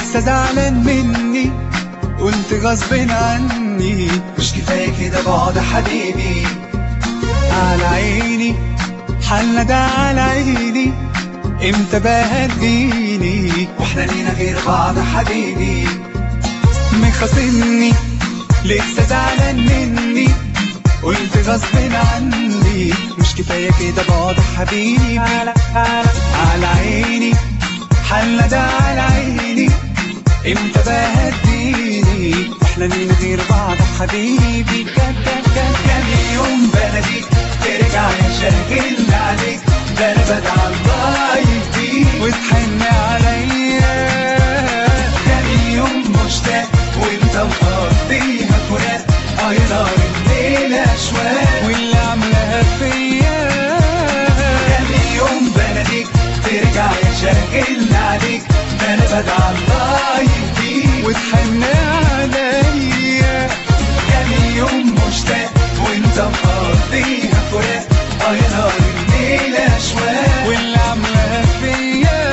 لسه زعلان مني قلت غصب عني مش كفاية كده بعد حبيبي على عيني حالنا ده على عيني امتى بقى هتجيني واحنا لينا غير بعض حبيبي مخاصمني لسه زعلان مني قلت غصب عني مش كفاية كده بعد حبيبي على, على, على عيني حالنا ده على عيني امتى بقى هتجيني احنا لينا غير بعض حبيبي كان كان كان كام يوم بلديك ترجع يشغلني عليك ده انا بدعى الله يهديك وتحن عليا كام يوم مشتاق وانت مقضيها فراق اه يا نار الليل اشواق واللي عاملاها فيا كام يوم بلديك ترجع يشغلني عليك ده انا بدعى الله يهديك وتحن عليا كام يوم مشتاق وانت مقضيها فراق اه يا نار الليل اشواق واللي عاملاها فيا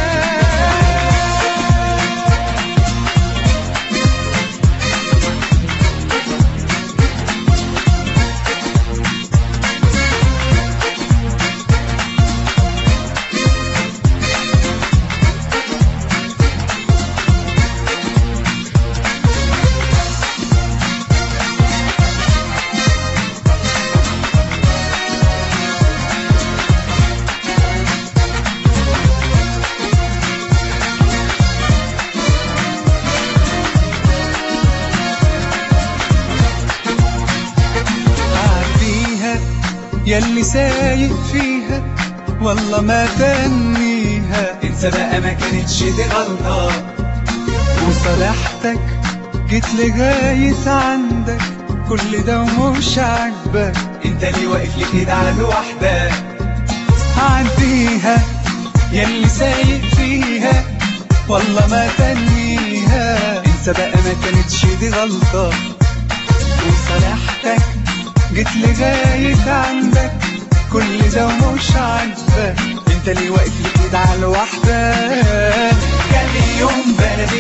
عديها ياللي سايق فيها والله ما تنيها انسى بقى ما كانتش دي غلطة وصالحتك جيت لغاية عندك كل ده ومش عاجبك انت ليه واقف لي كده على لوحدك عديها ياللي سايق فيها والله ما تنيها انسى بقى ما كانتش دي غلطة وصالحتك جيت لغاية عندك كل ده ومش عاجبك انت ليه واقف لي كده على لوحدك كام يوم بلديك